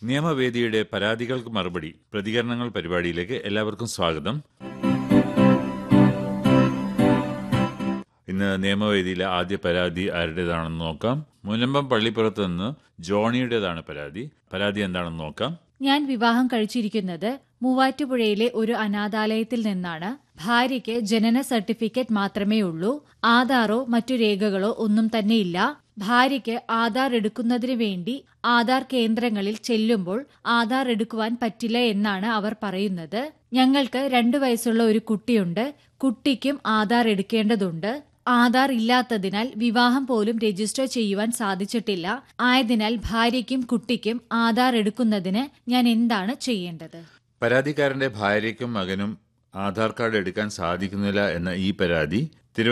നിയമവേദിയുടെ പരാതികൾക്ക് മറുപടി പ്രതികരണങ്ങൾ പരിപാടിയിലേക്ക് എല്ലാവർക്കും സ്വാഗതം ഇന്ന് നിയമവേദിയിലെ ആദ്യ പരാതി ആരുടേതാണെന്ന് നോക്കാം മുനമ്പം പള്ളിപ്പുറത്ത് നിന്ന് ജോണിയുടേതാണ് പരാതി പരാതി എന്താണെന്ന് നോക്കാം ഞാൻ വിവാഹം കഴിച്ചിരിക്കുന്നത് മൂവാറ്റുപുഴയിലെ ഒരു അനാഥാലയത്തിൽ നിന്നാണ് ഭാര്യയ്ക്ക് ജനന സർട്ടിഫിക്കറ്റ് മാത്രമേ ഉള്ളൂ ആധാറോ മറ്റു രേഖകളോ ഒന്നും തന്നെയില്ല ഭാര്യയ്ക്ക് ആധാർ എടുക്കുന്നതിന് വേണ്ടി ആധാർ കേന്ദ്രങ്ങളിൽ ചെല്ലുമ്പോൾ ആധാർ എടുക്കുവാൻ പറ്റില്ല എന്നാണ് അവർ പറയുന്നത് ഞങ്ങൾക്ക് രണ്ടു വയസ്സുള്ള ഒരു കുട്ടിയുണ്ട് കുട്ടിക്കും ആധാർ എടുക്കേണ്ടതുണ്ട് ആധാർ ഇല്ലാത്തതിനാൽ വിവാഹം പോലും രജിസ്റ്റർ ചെയ്യുവാൻ സാധിച്ചിട്ടില്ല ആയതിനാൽ ഭാര്യയ്ക്കും കുട്ടിക്കും ആധാർ എടുക്കുന്നതിന് ഞാൻ എന്താണ് ചെയ്യേണ്ടത് പരാതിക്കാരന്റെ ഭാര്യയ്ക്കും മകനും ആധാർ കാർഡ് എടുക്കാൻ സാധിക്കുന്നില്ല എന്ന ഈ പരാതി